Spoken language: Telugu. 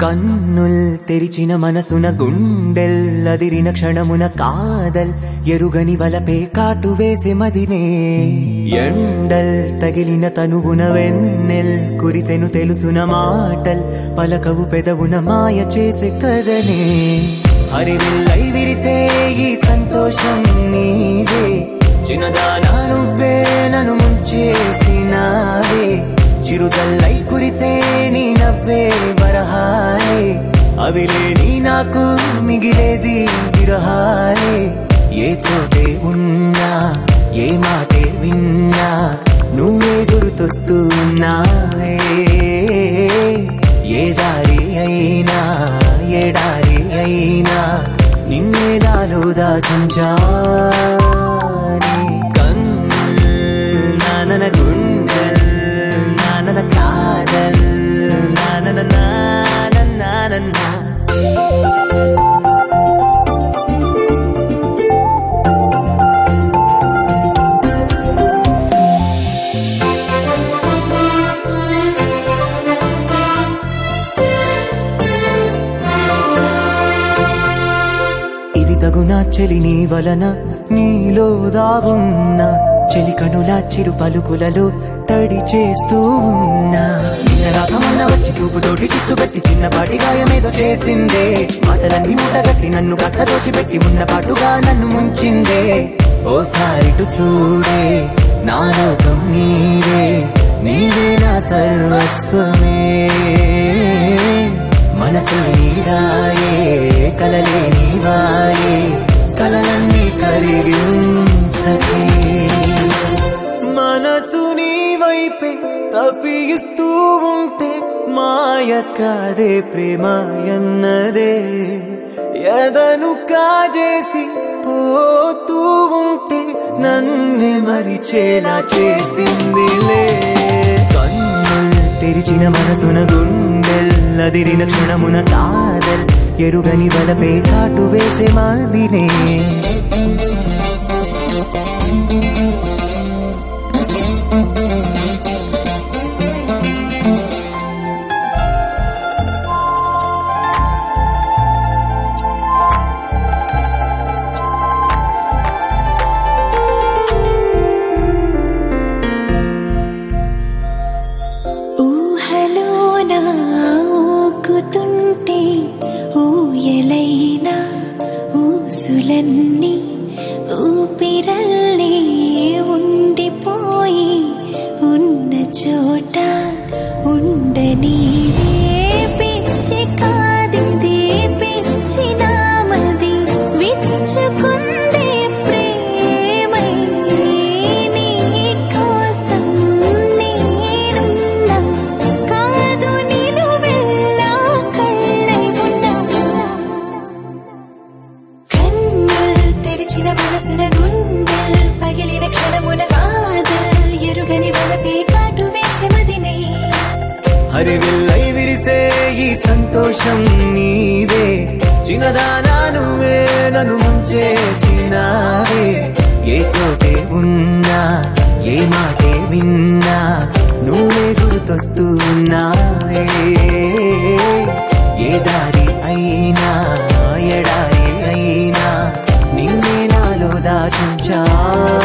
కన్నుల్ తెరిచిన మనసున గుండెల్లదిరిన క్షణమున కాదల్ ఎరుగని వలపే కాటు వేసే మదినే ఎండల్ తగిలిన తనువున వెన్నెల్ కురిసెను తెలుసున మాటల్ పలకవు పెదవున మాయ చేసే కదనే హరివిల్లై విరిసే ఈ సంతోషం నీవే చిన్నదానా నువ్వే నన్ను ముంచేసినావే చిరుదల్లై కురిసే నీ నవ్వే వరహాలే అవిలేని నాకు మిగిలేది విరహాలే ఏ చోటే ఉన్నా ఏ మాటే విన్నా నువ్వే గుర్తొస్తున్నావే ఏ దారి అయినా ఎడారి అయినా నిన్నే నాలో దాచుంచానే కన్నుల్ నానన గుండెల్ నానన కాదల్ నానన నానన నానన ఇది తగునా చెలి నీ వలన నీలో దాగున్నా చెలి కనుల చిరు పలుకులలో తడి చేస్తూ ఉన్నా నిన్నదాకా మొన్న వచ్చి చూపుతోటి చిచ్చుబెట్టి చిన్నపాటి గాయమేదో చేసిందే మాటలన్నీ మూటగట్టి నన్ను కాస్త దోచిపెట్టి ఉన్న పాటుగా నన్ను ముంచిందే ఓసారిటు చూడే నా లోకం నీవే నీవే నా సర్వస్వమే మనసు నీరాయే కలలే నీవాయే కలలన్నీ కరిగించకే మనసు నీ వైపే తప్పిస్తూ ఉంటే మాయ కాదే ప్రేమ ఎన్నదే ఎదను కాజేసి పోతూ ఉంటే నన్నే మరిచేలా చేసిందిలే కన్నుల్ తెరిచిన మనసున గుండెల్లదిరిన క్షణమున కాదల్ ఎరుగని వలపే కాటు వేసే మాదినే ఊహలోన ఊకుతుంటే ఊయలైన ఊసులన్నీ ఊపిరల్లే ఉండిపోయి ఉన్న చోట ఉండనీవే పిచ్చి కాదిది పిచ్చి నామది విచ్చుకుందే ప్రేమై నీ కోసం నేనున్నా కాదు నేను వెళ్ళా కళ్ళై ఉన్నా కన్నుల్ తెరిచిన మనసున గుండెల్ పగిలిన క్షణమున కాదల్ ఎరుగని వలపే కాటు వేసే మదినే హరివిల్లై విరిసే ఈ సంతోషం నీవే చిన్నదానా నువ్వే నన్ను ముంచేసినావే ఏ చోటే ఉన్నా ఏ మాటే విన్నా నువ్వే గుర్తొస్తున్నావే ఏ దారి అయినా ఎడారి అయినా నిన్నే నాలో దాచుంచా